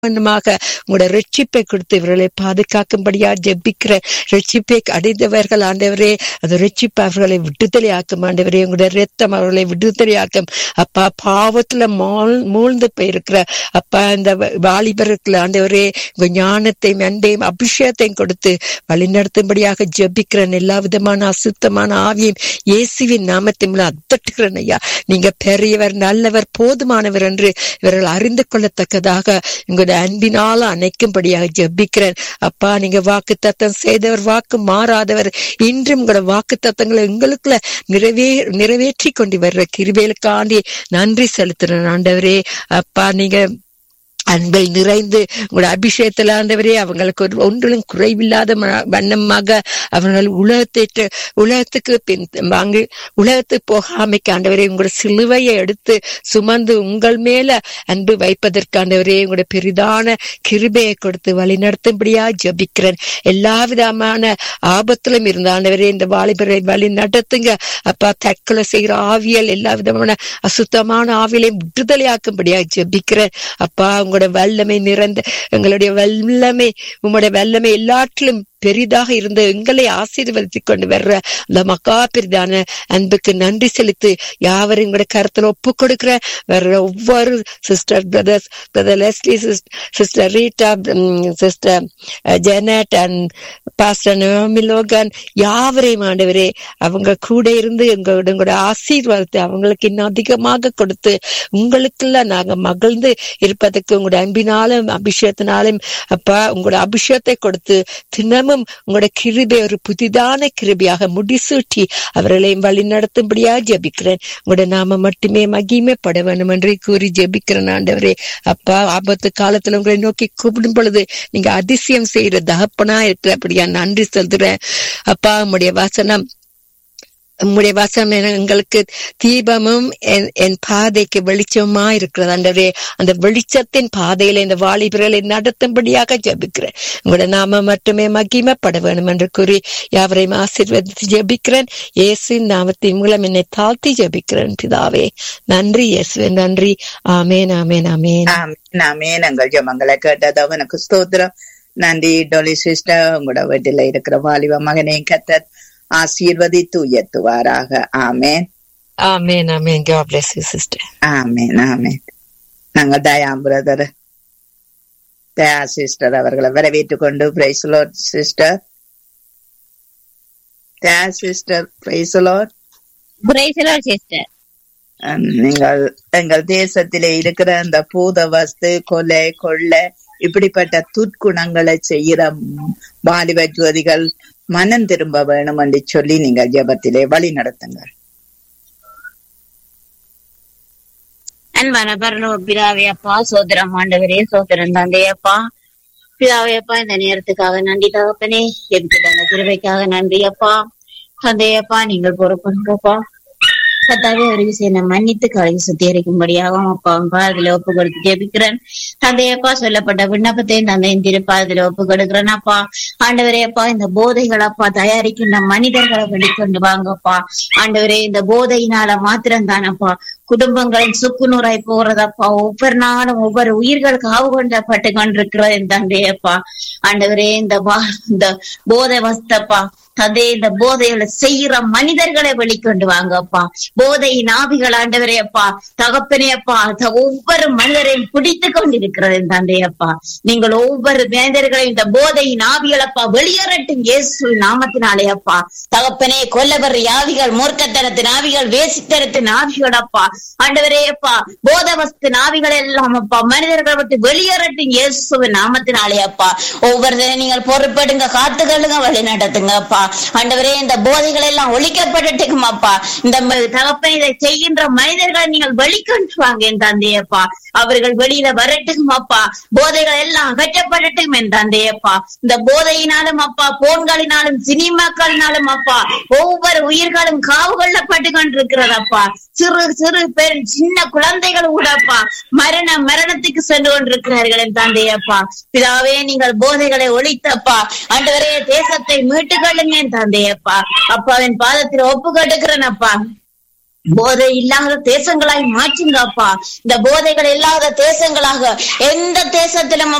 சம்பந்தமாக உங்களோட ரட்சிப்பை கொடுத்து இவர்களை பாதுகாக்கும்படியா ஜெபிக்கிற ரட்சிப்பை அடைந்தவர்கள் ஆண்டவரே அது ரட்சிப்பு அவர்களை விடுதலையாக்கும் ஆண்டவரே உங்களுடைய ரத்தம் அவர்களை விடுதலையாக்கும் அப்பா பாவத்துல மாள்- மூழ்ந்து போயிருக்கிற அப்பா இந்த வ- வாலிபருக்கு ஆண்டவரே உங்க ஞானத்தையும் அன்பையும் அபிஷேகத்தையும் கொடுத்து வழிநடத்தும்படியாக ஜெபிக்கிறேன் எல்லா விதமான அசுத்தமான ஆவியும் இயேசுவின் நாமத்தின் மூலம் அத்தட்டுகிறேன் ஐயா நீங்க பெரியவர் நல்லவர் போதுமானவர் என்று இவர்கள் அறிந்து கொள்ளத்தக்கதாக உங்களுடைய அன்பினால அணைக்கும்படியாக ஜெபிக்கிறேன் அப்பா நீங்க வாக்கு தத்தம் செய்தவர் வாக்கு மாறாதவர் இன்றும் உங்களோட வாக்கு தத்தங்களை எங்களுக்குள்ள நிறைவே நிறைவேற்றி கொண்டு வர்ற கிருபேலுக்காண்டி நன்றி செலுத்துறேன் ஆண்டவரே அப்பா நீங்க அன்பில் நிறைந்து உங்களோட அபிஷேகத்தில் ஆண்டவரே அவங்களுக்கு ஒரு ஒன்றிலும் குறைவில்லாத ம- வண்ணமாக அவர்கள் உலகத்தை உலகத்துக்கு பின் வாங்கி உலகத்துக்கு போகாமைக்கு ஆண்டவரே உங்களோட சிலுவையை எடுத்து சுமந்து உங்கள் மேல அன்பு வைப்பதற்கு ஆண்டவரே உங்களோட பெரிதான கிருபையை கொடுத்து வழி நடத்தும்படியா ஜபிக்கிறேன் எல்லா விதமான ஆபத்திலும் இருந்த ஆண்டவரே இந்த வாலிபரை வழி நடத்துங்க அப்பா தற்கொலை செய்கிற ஆவியல் எல்லா விதமான அசுத்தமான ஆவியலையும் விடுதலையாக்கும்படியா ஜெபிக்கிறேன் அப்பா உங்களோட வல்லமை நிறைந்த எங்களுடைய வல்லமை உங்களுடைய வல்லமை எல்லாற்றிலும் பெரிதாக இருந்த எங்களை ஆசீர்வதித்துக் கொண்டு வர்ற அந்த மக்கா பெரிதான அன்புக்கு நன்றி செலுத்தி யாவரையும் கூட கருத்துல ஒப்பு கொடுக்கிற வர்ற ஒவ்வொரு sister brothers brother Leslie sister Rita sister Janet and pastor Naomi Logan யாவரையும் ஆண்டவரே அவங்க கூட இருந்து எங்களோட உங்களோட ஆசீர்வாதத்தை அவங்களுக்கு இன்னும் அதிகமாக கொடுத்து உங்களுக்குள்ள நாங்க மகிழ்ந்து இருப்பதற்கு உங்களோட அன்பினாலும் அபிஷேகத்தினாலும் அப்பா உங்களோட அபிஷேகத்தை கொடுத்து தினமும் உங்களோட கிருபை ஒரு புதிதான கிருபியாக முடிசூட்டி அவர்களையும் வழி நடத்தும்படியா ஜெபிக்கிறேன் உங்களோட நாம மட்டுமே மகிமைப்பட வேண்டும் என்று கூறி ஜெபிக்கிறேன் ஆண்டவரே அப்பா ஆபத்து காலத்துல உங்களை நோக்கி கூப்பிடும் பொழுது நீங்க அதிசயம் செய்யற தகப்பனா இருக்கிறபடியா நன்றி சொல்றேன் அப்பா உம்முடைய வசனம் உம்முடைய வசனம் என- எங்களுக்கு தீபமும் என் என் பாதைக்கு வெளிச்சமா இருக்கிறது ஆண்டவரே அந்த வெளிச்சத்தின் பாதையில இந்த வாலிபர்களை நடத்தும்படியாக ஜெபிக்கிறேன் உங்களோட நாம மட்டுமே மகிமைப்பட வேண்டும் என்று கூறி யாவரையும் ஆசீர்வதித்து ஜெபிக்கிறேன் இயேசுவின் நாமத்தின் மூலம் என்னை தாழ்த்தி ஜெபிக்கிறேன் பிதாவே நன்றி இயேசுவே நன்றி ஆமேன் ஆமேன் ஆமேன் ஆமென், ஆமென். எங்கள் ஜெபங்களை கேட்டது அவனுக்கு ஸ்தோத்திரம் நன்றி டொலி சிஸ்டர் உங்களோட வீட்டில இருக்கிற வாலிப மகனையும் கத்தர் ஆசீர்வதித்து உயர்த்துவாராக ஆமென் ஆமேன் ஆமேன் God bless you sister ஆமென் ஆமென் நாங்கள் தயாம் பிரதர் தயா சிஸ்டர் அவர்களை வரவேற்றுக் கொண்டு பிரைஸ்லோட் சிஸ்டர் தயா சிஸ்டர் பிரைஸ்லோட் பிரைசலர் சிஸ்டர் நீங்கள் எங்கள் தேசத்திலே இருக்கிற அந்த பூத வஸ்து கொலை கொள்ளை இப்படிப்பட்ட துர்க்குணங்களை செய்கிற ம், வாலிப ஜோதிகள் மனம் திரும்ப வேணும் என்று சொல்லி நீங்கள் ஜெபத்திலே வழி நடத்துங்கள் அன்பான பரலோ பிதாவே அப்பா சோதரம் ஆண்டவரே சோதரம் தந்தை அப்பா பிதாவே அப்பா இந்த நேரத்துக்காக நன்றி தகப்பனே எனக்கு தந்த கிருபைக்காக நன்றி அப்பா தந்தையப்பா நீங்கள் பொறுப்புங்கப்பா கத்தாவே ஒரு விஷயம் மன்னித்து கலை சுத்திகரிக்கும்படியாகவும் அப்பா பாதத்துல ஒப்பு கொடுத்து ஜெபிக்கிறேன் தந்தையப்பா சொல்லப்பட்ட விண்ணப்பத்தையும் தந்தையின் திருப்பாதத்துல ஒப்பு கொடுக்கிறேன் அப்பா ஆண்டவரே அப்பா இந்த போதைகள் அப்பா தயாரிக்கின்ற மனிதர்களை வெளிக்கொண்டு வாங்கப்பா ஆண்டவரே இந்த போதையினால மாத்திரம் தானப்பா குடும்பங்கள் சுக்குநூறாய் போறதப்பா ஒவ்வொரு நாளும் ஒவ்வொரு உயிர்கள் காவு கொண்டப்பட்டு கொண்டிருக்கிறது என் தந்தையப்பா ஆண்டவரே இந்த வா- இந்த போதை வஸ்தப்பா தந்தை இந்த போதைகளை செய்யற மனிதர்களை வெளிக்கொண்டு வாங்கப்பா போதையின் ஆவிகள் ஆண்டவரே அப்பா தகப்பனே அப்பா த- ஒவ்வொரு மனிதரையும் பிடித்து கொண்டிருக்கிறது என் தந்தையப்பா நீங்கள் ஒவ்வொரு மனிதர்களையும் இந்த போதையின் ஆவிகள் அப்பா வெளியேறட்டும் இயேசு நாமத்தினாலே அப்பா தகப்பனே கொல்லவர் ஆவிகள் மூர்க்கத்தனத்தின் ஆவிகள் வேசித்தனத்தின் ஆவிகள் அப்பா ஆண்டவரே அப்பா போதவஸ்து ஆவிகள் எல்லாம் அப்பா மனிதர்கள் விட்டு வெளியேறட்டும் இயேசுவின் நாமத்தினாலே அப்பா ஒவ்வொரு நீங்கள் பொறுப்படுங்க காத்துக்கொள்ளுங்க வழி நடத்துங்க அப்பா ஆண்டவரே இந்த போதைகள் எல்லாம் ஒழிக்கப்படட்டுக்கும் அப்பா இந்த ம- தகப்பன் இதை செய்கின்ற மனிதர்களை நீங்கள் வெளிக்கொண்டு வாங்க என் தந்தையப்பா அவர்கள் வெளியில வரட்டும் அப்பா போதைகள் எல்லாம் அகற்றப்படட்டும் என் தந்தையப்பா இந்த போதையினாலும் அப்பா போன்களினாலும் சினிமாக்களினாலும் அப்பா ஒவ்வொரு உயிர்களும் காவு கொள்ளப்பட்டு கொண்டிருக்கிறதப்பா சிறு சிறு பெண் சின்ன குழந்தைகள் கூடப்பா மரண மரணத்துக்கு சென்று கொண்டிருக்கிறார்கள் என் தந்தையப்பா பிதாவே நீங்கள் போதைகளை ஒழித்தப்பா ஆண்டவரே தேசத்தை மீட்டுக் கொள்ளுங்க என் தந்தையப்பா அப்பாவின் பாதத்தில் ஒப்பு கட்டுக்கிறேன் அப்பா போதை இல்லாத தேசங்களாய் மாற்றுங்க அப்பா இந்த போதைகள் இல்லாத தேசங்களாக எந்த தேசத்திலும்